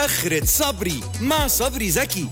آخرة صبري مع صبري زكي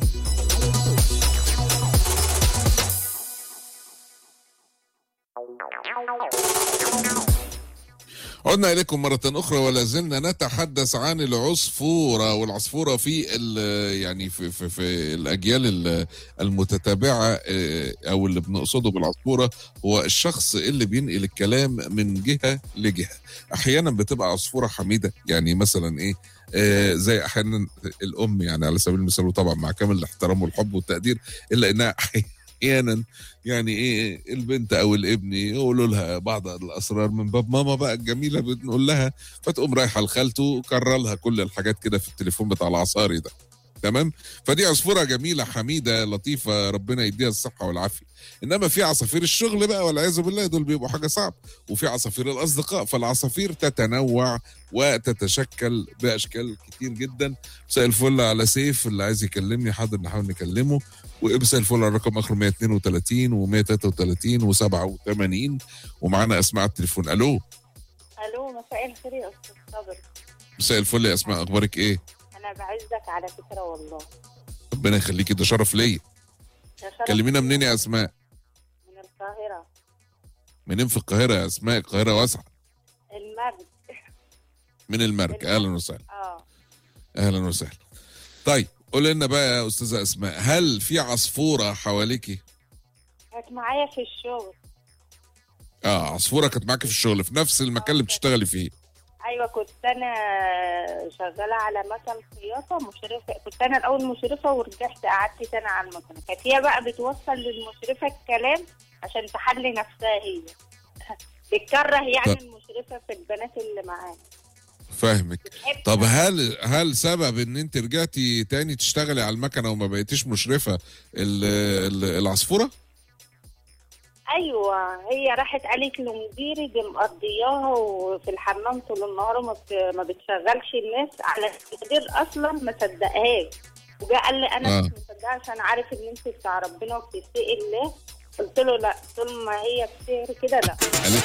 عدنا إليكم مرة أخرى ولا زلنا نتحدث عن العصفورة والعصفورة في ال- يعني في, في, في الأجيال ال- المتتابعة آه، أو اللي بنقصده بالعصفورة هو الشخص اللي بينقل الكلام من جهة لجهة أحيانا بتبقى عصفورة حميدة يعني مثلا إيه آه، زي أحيانا الأم يعني على سبيل المثال وطبعا مع كامل الاحترام والحب والتقدير إلا إنها أحيانا يعني ايه البنت او الابن يقولوا لها بعض الاسرار من باب ماما بقى الجميله بنقول لها فتقوم رايحه لخالته كرر لها كل الحاجات كده في التليفون بتاع العصاري ده تمام فدي عصفوره جميله حميده لطيفه ربنا يديها الصحه والعافيه انما في عصافير الشغل بقى والعياذ بالله دول بيبقوا حاجه صعب وفي عصافير الاصدقاء فالعصافير تتنوع وتتشكل باشكال كتير جدا مساء الفل على سيف اللي عايز يكلمني حاضر نحاول نكلمه ومساء الفل على الرقم اخر 132 و133 و87 ومعانا اسماء على التليفون الو الو مساء الخير يا استاذ صابر مساء الفل يا اسماء اخبارك ايه انا بعزك على فكره والله ربنا يخليكي ده شرف ليا يا شرف كلمينا منين يا اسماء من القاهره منين في القاهره يا اسماء القاهره واسعه المرج من المرج اهلا وسهلا اه اهلا وسهلا طيب قول لنا بقى يا استاذه اسماء هل في عصفوره حواليكي كانت معايا في الشغل اه عصفوره كانت معاكي في الشغل في نفس المكان اللي بتشتغلي فيه ايوه كنت انا شغاله على مكن خياطه مشرفه كنت انا الاول مشرفه ورجعت قعدت تاني على المكنه كانت هي بقى بتوصل للمشرفه الكلام عشان تحلي نفسها هي بتكره يعني طب. المشرفه في البنات اللي معاها فاهمك بتحب طب هل هل سبب ان انت رجعتي تاني تشتغلي على المكنه وما بقيتيش مشرفه ال- ال- العصفوره ايوه هي راحت قالت لمديري دي مقضياها وفي الحمام طول النهار وما بت- ما بتشغلش الناس على المدير اصلا ما صدقهاش وجا قال لي انا آه. مش مصدقه عشان عارف ان انت بتاع ربنا وبتتقي الله قلت له لا طول ما هي بتهر كده لا قالت